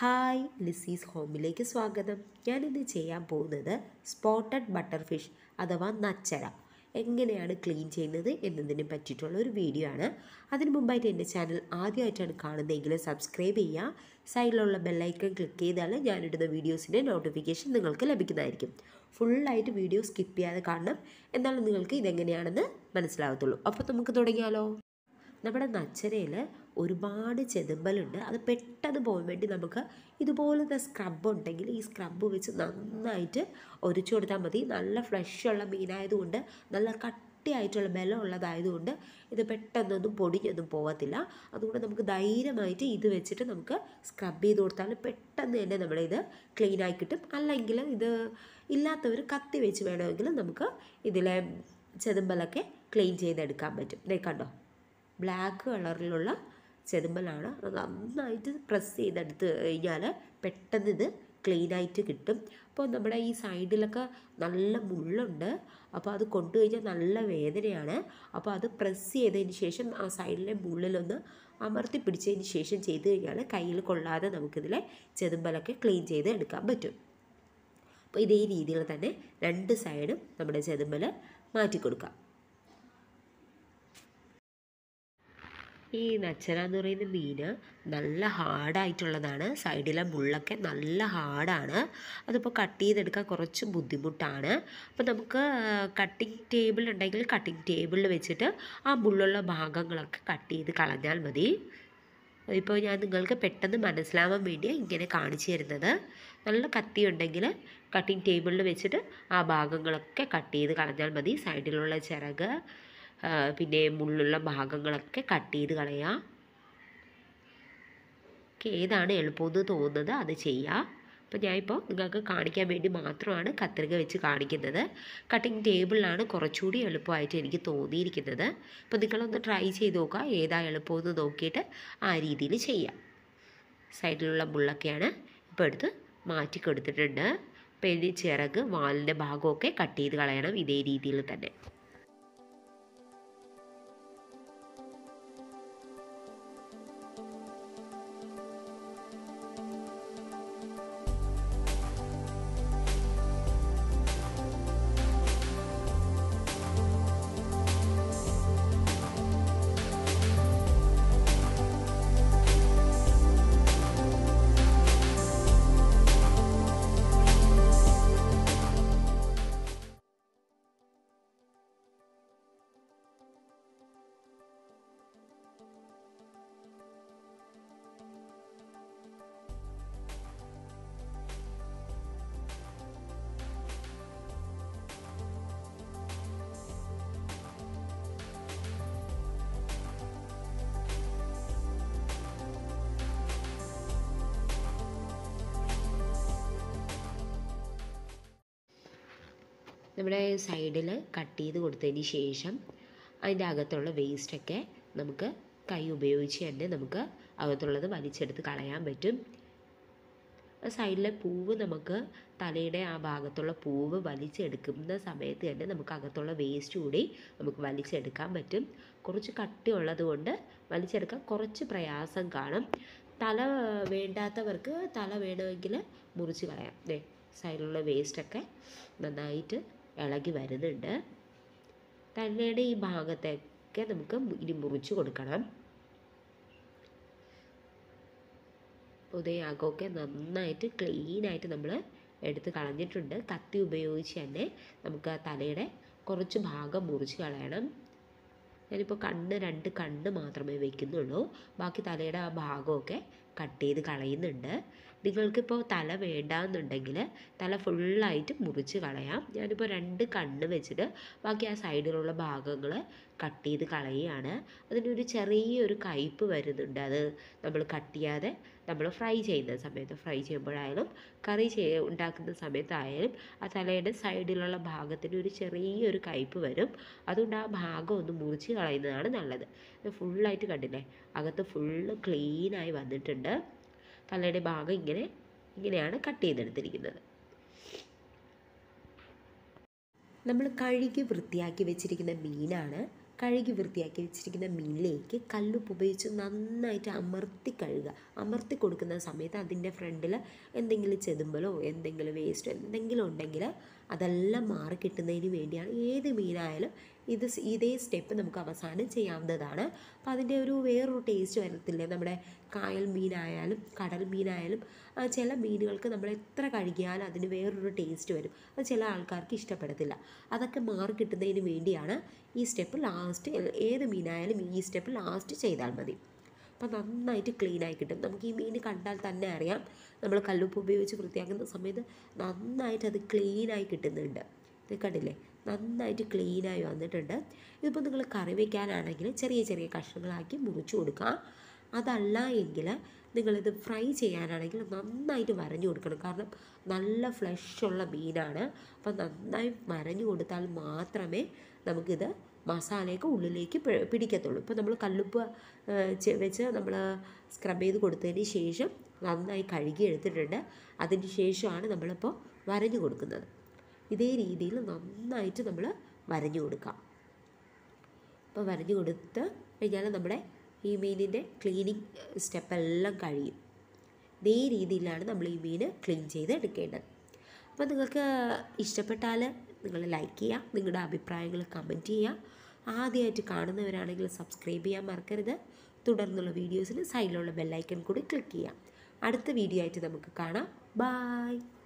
hi ലിസീസ് ഹോമിലേക്ക് സ്വാഗതം ഞാനിന്ന് ചെയ്യാൻ പോകുന്നത് സ്പോട്ടഡ് ബട്ടർ ഫിഷ് അഥവാ നച്ചര എങ്ങനെയാണ് ക്ലീൻ ചെയ്യുന്നത് എന്നതിനെ പറ്റിയിട്ടുള്ള ഒരു വീഡിയോ ആണ് അതിന് മുമ്പായിട്ട് എൻ്റെ ചാനൽ ആദ്യമായിട്ടാണ് കാണുന്നതെങ്കിൽ സബ്സ്ക്രൈബ് ചെയ്യുക സൈഡിലുള്ള ബെല്ലൈക്കൺ ക്ലിക്ക് ചെയ്താൽ ഞാനിടുന്ന വീഡിയോസിൻ്റെ നോട്ടിഫിക്കേഷൻ നിങ്ങൾക്ക് ലഭിക്കുന്നതായിരിക്കും ഫുള്ളായിട്ട് വീഡിയോ സ്കിപ്പ് ചെയ്യാതെ കാണണം എന്നാലും നിങ്ങൾക്ക് ഇതെങ്ങനെയാണെന്ന് മനസ്സിലാകത്തുള്ളൂ അപ്പോൾ നമുക്ക് തുടങ്ങിയാലോ നമ്മുടെ നച്ചരയിൽ ഒരുപാട് ചെതുമ്പലുണ്ട് അത് പെട്ടെന്ന് പോകാൻ വേണ്ടി നമുക്ക് ഇതുപോലത്തെ സ്ക്രബ് ഉണ്ടെങ്കിൽ ഈ സ്ക്രബ് വെച്ച് നന്നായിട്ട് ഒരിച്ചു കൊടുത്താൽ മതി നല്ല ഫ്ലഷുള്ള മീനായതുകൊണ്ട് നല്ല കട്ടിയായിട്ടുള്ള ബലം ഉള്ളതായതുകൊണ്ട് ഇത് പെട്ടെന്നൊന്നും പൊടിഞ്ഞൊന്നും പോകത്തില്ല അതുകൊണ്ട് നമുക്ക് ധൈര്യമായിട്ട് ഇത് വെച്ചിട്ട് നമുക്ക് സ്ക്രബ് ചെയ്ത് കൊടുത്താൽ പെട്ടെന്ന് തന്നെ നമ്മുടെ ഇത് ക്ലീൻ ആയി കിട്ടും അല്ലെങ്കിൽ ഇത് ഇല്ലാത്തവർ കത്തി വെച്ച് വേണമെങ്കിൽ നമുക്ക് ഇതിലെ ചെതുമ്പലൊക്കെ ക്ലീൻ ചെയ്തെടുക്കാൻ പറ്റും ദേ കണ്ടോ ബ്ലാക്ക് കളറിലുള്ള ചെതുമ്പലാണ് അത് നന്നായിട്ട് പ്രസ് ചെയ്തെടുത്ത് കഴിഞ്ഞാൽ പെട്ടെന്ന് ഇത് ക്ലീനായിട്ട് കിട്ടും അപ്പോൾ നമ്മുടെ ഈ സൈഡിലൊക്കെ നല്ല മുള്ളുണ്ട് അപ്പോൾ അത് കൊണ്ടു കഴിഞ്ഞാൽ നല്ല വേദനയാണ് അപ്പോൾ അത് പ്രസ് ചെയ്തതിന് ശേഷം ആ സൈഡിലെ മുള്ളിലൊന്ന് അമർത്തി പിടിച്ചതിന് ശേഷം ചെയ്ത് കഴിഞ്ഞാൽ കയ്യിൽ കൊള്ളാതെ നമുക്കിതിലെ ചെതുമ്പലൊക്കെ ക്ലീൻ ചെയ്ത് എടുക്കാൻ പറ്റും അപ്പോൾ ഇതേ രീതിയിൽ തന്നെ രണ്ട് സൈഡും നമ്മുടെ ചെതുമ്പൽ മാറ്റി കൊടുക്കാം ഈ നച്ചര എന്ന് പറയുന്ന മീൻ നല്ല ഹാർഡായിട്ടുള്ളതാണ് സൈഡിലെ മുള്ളൊക്കെ നല്ല ഹാർഡാണ് അതിപ്പോൾ കട്ട് ചെയ്തെടുക്കാൻ കുറച്ച് ബുദ്ധിമുട്ടാണ് അപ്പോൾ നമുക്ക് കട്ടിങ് ടേബിൾ ഉണ്ടെങ്കിൽ കട്ടിങ് ടേബിളിൽ വെച്ചിട്ട് ആ മുള്ളുള്ള ഭാഗങ്ങളൊക്കെ കട്ട് ചെയ്ത് കളഞ്ഞാൽ മതി ഇപ്പോൾ ഞാൻ നിങ്ങൾക്ക് പെട്ടെന്ന് മനസ്സിലാവാൻ വേണ്ടിയാണ് ഇങ്ങനെ കാണിച്ചു തരുന്നത് നല്ല കത്തി ഉണ്ടെങ്കിൽ കട്ടിങ് ടേബിളിൽ വെച്ചിട്ട് ആ ഭാഗങ്ങളൊക്കെ കട്ട് ചെയ്ത് കളഞ്ഞാൽ മതി സൈഡിലുള്ള ചിറക് പിന്നെ മുള്ളുള്ള ഭാഗങ്ങളൊക്കെ കട്ട് ചെയ്ത് കളയുക ഏതാണ് എളുപ്പമെന്ന് തോന്നുന്നത് അത് ചെയ്യുക അപ്പോൾ ഞാനിപ്പോൾ നിങ്ങൾക്ക് കാണിക്കാൻ വേണ്ടി മാത്രമാണ് കത്രിക വെച്ച് കാണിക്കുന്നത് കട്ടിങ് ടേബിളിലാണ് കുറച്ചുകൂടി എളുപ്പമായിട്ട് എനിക്ക് തോന്നിയിരിക്കുന്നത് അപ്പോൾ നിങ്ങളൊന്ന് ട്രൈ ചെയ്ത് നോക്കുക ഏതാ എളുപ്പമെന്ന് നോക്കിയിട്ട് ആ രീതിയിൽ ചെയ്യാം സൈഡിലുള്ള മുള്ളൊക്കെയാണ് ഇപ്പോൾ എടുത്ത് മാറ്റി കൊടുത്തിട്ടുണ്ട് അപ്പോൾ ഇനി ചിറക് വാലിൻ്റെ ഭാഗമൊക്കെ കട്ട് ചെയ്ത് കളയണം ഇതേ രീതിയിൽ തന്നെ നമ്മുടെ സൈഡിൽ കട്ട് ചെയ്ത് കൊടുത്തതിന് ശേഷം അതിൻ്റെ അകത്തുള്ള വേസ്റ്റൊക്കെ നമുക്ക് കൈ ഉപയോഗിച്ച് തന്നെ നമുക്ക് അകത്തുള്ളത് വലിച്ചെടുത്ത് കളയാൻ പറ്റും ആ സൈഡിലെ പൂവ് നമുക്ക് തലയുടെ ആ ഭാഗത്തുള്ള പൂവ് വലിച്ചെടുക്കുന്ന സമയത്ത് തന്നെ നമുക്ക് അകത്തുള്ള വേസ്റ്റ് കൂടി നമുക്ക് വലിച്ചെടുക്കാൻ പറ്റും കുറച്ച് കട്ടിയുള്ളത് കൊണ്ട് വലിച്ചെടുക്കാൻ കുറച്ച് പ്രയാസം കാണും തല വേണ്ടാത്തവർക്ക് തല വേണമെങ്കിൽ മുറിച്ച് കളയാം ദേ സൈഡിലുള്ള വേസ്റ്റൊക്കെ നന്നായിട്ട് ഇളകി വരുന്നുണ്ട് തലയുടെ ഈ ഭാഗത്തൊക്കെ നമുക്ക് ഇനി മുറിച്ച് കൊടുക്കണം ഉദയാകമൊക്കെ നന്നായിട്ട് ക്ലീനായിട്ട് നമ്മൾ എടുത്ത് കളഞ്ഞിട്ടുണ്ട് കത്തി ഉപയോഗിച്ച് തന്നെ നമുക്ക് ആ തലയുടെ കുറച്ച് ഭാഗം മുറിച്ച് കളയണം ഞാനിപ്പോൾ കണ്ണ് രണ്ട് കണ്ണ് മാത്രമേ വയ്ക്കുന്നുള്ളൂ ബാക്കി തലയുടെ ആ ഭാഗമൊക്കെ കട്ട് ചെയ്ത് കളയുന്നുണ്ട് നിങ്ങൾക്കിപ്പോൾ തല വേണ്ടാന്നുണ്ടെങ്കിൽ തല ഫുള്ളായിട്ട് മുറിച്ച് കളയാം ഞാനിപ്പോൾ രണ്ട് കണ്ണ് വെച്ചിട്ട് ബാക്കി ആ സൈഡിലുള്ള ഭാഗങ്ങൾ കട്ട് ചെയ്ത് കളയുകയാണ് അതിനൊരു ചെറിയൊരു കയ്പ്പ് വരുന്നുണ്ട് അത് നമ്മൾ കട്ട് ചെയ്യാതെ നമ്മൾ ഫ്രൈ ചെയ്യുന്ന സമയത്ത് ഫ്രൈ ചെയ്യുമ്പോഴായാലും കറി ചെയ്യ ഉണ്ടാക്കുന്ന സമയത്തായാലും ആ തലയുടെ സൈഡിലുള്ള ഭാഗത്തിന് ഒരു ചെറിയൊരു കയ്പ്പ് വരും അതുകൊണ്ട് ആ ഭാഗം ഒന്ന് മുറിച്ച് കളയുന്നതാണ് നല്ലത് ഫുള്ളായിട്ട് കണ്ടില്ലേ അകത്ത് ഫുള്ള് ക്ലീനായി വന്നിട്ടുണ്ട് തലയുടെ ഭാഗം ഇങ്ങനെ ഇങ്ങനെയാണ് കട്ട് ചെയ്തെടുത്തിരിക്കുന്നത് നമ്മൾ കഴുകി വൃത്തിയാക്കി വെച്ചിരിക്കുന്ന മീനാണ് കഴുകി വൃത്തിയാക്കി വെച്ചിരിക്കുന്ന മീനിലേക്ക് കല്ലുപ്പ് ഉപയോഗിച്ച് നന്നായിട്ട് അമർത്തി കഴുകുക അമർത്തി കൊടുക്കുന്ന സമയത്ത് അതിൻ്റെ ഫ്രണ്ടിൽ എന്തെങ്കിലും ചെതുമ്പലോ എന്തെങ്കിലും വേസ്റ്റോ എന്തെങ്കിലും ഉണ്ടെങ്കിൽ അതെല്ലാം മാറി കിട്ടുന്നതിന് വേണ്ടിയാണ് ഏത് മീനായാലും ഇത് സ് ഇതേ സ്റ്റെപ്പ് നമുക്ക് അവസാനം ചെയ്യാവുന്നതാണ് അപ്പം അതിൻ്റെ ഒരു വേറൊരു ടേസ്റ്റ് വരത്തില്ലേ നമ്മുടെ കായൽ മീനായാലും കടൽ മീനായാലും ആ, ചില മീനുകൾക്ക് നമ്മൾ എത്ര കഴുകിയാലും അതിന് വേറൊരു ടേസ്റ്റ് വരും അത് ചില ആൾക്കാർക്ക് ഇഷ്ടപ്പെടത്തില്ല അതൊക്കെ മാറി കിട്ടുന്നതിന് വേണ്ടിയാണ് ഈ സ്റ്റെപ്പ് ലാസ്റ്റ് ഏത് മീനായാലും ഈ സ്റ്റെപ്പ് ലാസ്റ്റ് ചെയ്താൽ മതി അപ്പോൾ നന്നായിട്ട് ക്ലീനായി കിട്ടും നമുക്ക് ഈ മീൻ കണ്ടാൽ തന്നെ അറിയാം നമ്മൾ കല്ലുപ്പ് ഉപയോഗിച്ച് വൃത്തിയാക്കുന്ന സമയത്ത് നന്നായിട്ട് അത് ക്ലീനായി കിട്ടുന്നുണ്ട് ഇത് കണ്ടില്ലേ നന്നായിട്ട് ക്ലീനായി വന്നിട്ടുണ്ട് ഇതിപ്പോൾ നിങ്ങൾ കറി വയ്ക്കാനാണെങ്കിൽ ചെറിയ ചെറിയ കഷ്ണങ്ങളാക്കി മുറിച്ച് കൊടുക്കുക അതല്ല എങ്കിൽ നിങ്ങളിത് ഫ്രൈ ചെയ്യാനാണെങ്കിൽ നന്നായിട്ട് വരഞ്ഞു കൊടുക്കണം കാരണം നല്ല ഫ്ലഷുള്ള മീനാണ് അപ്പം നന്നായി വരഞ്ഞു കൊടുത്താൽ മാത്രമേ നമുക്കിത് മസാലയൊക്കെ ഉള്ളിലേക്ക് പി- പിടിക്കത്തുള്ളൂ ഇപ്പോൾ നമ്മൾ കല്ലുപ്പ് ആ, ചെ- വെച്ച് നമ്മൾ സ്ക്രബ് ചെയ്ത് കൊടുത്തതിന് ശേഷം നന്നായി കഴുകി എടുത്തിട്ടുണ്ട് അതിന് ശേഷമാണ് നമ്മളിപ്പോൾ വരഞ്ഞു കൊടുക്കുന്നത് ഇതേ രീതിയിൽ നന്നായിട്ട് നമ്മൾ വരഞ്ഞു കൊടുക്കാം അപ്പോൾ വരഞ്ഞു കൊടുത്ത് കഴിഞ്ഞാൽ നമ്മുടെ ഈ മീനിൻ്റെ ക്ലീനിങ് സ്റ്റെപ്പെല്ലാം കഴിയും ഇതേ രീതിയിലാണ് നമ്മൾ ഈ മീൻ ക്ലീൻ ചെയ്ത് എടുക്കേണ്ടത് അപ്പോൾ നിങ്ങൾക്ക് ഇഷ്ടപ്പെട്ടാൽ നിങ്ങൾ ലൈക്ക് ചെയ്യുക നിങ്ങളുടെ അഭിപ്രായങ്ങൾ കമൻറ്റ് ചെയ്യുക ആദ്യമായിട്ട് കാണുന്നവരാണെങ്കിൽ സബ്സ്ക്രൈബ് ചെയ്യാൻ മറക്കരുത് തുടർന്നുള്ള വീഡിയോസിന് സൈഡിലുള്ള ബെല്ലൈക്കൺ കൂടി ക്ലിക്ക് ചെയ്യാം അടുത്ത വീഡിയോ ആയിട്ട് നമുക്ക് കാണാം ബായ്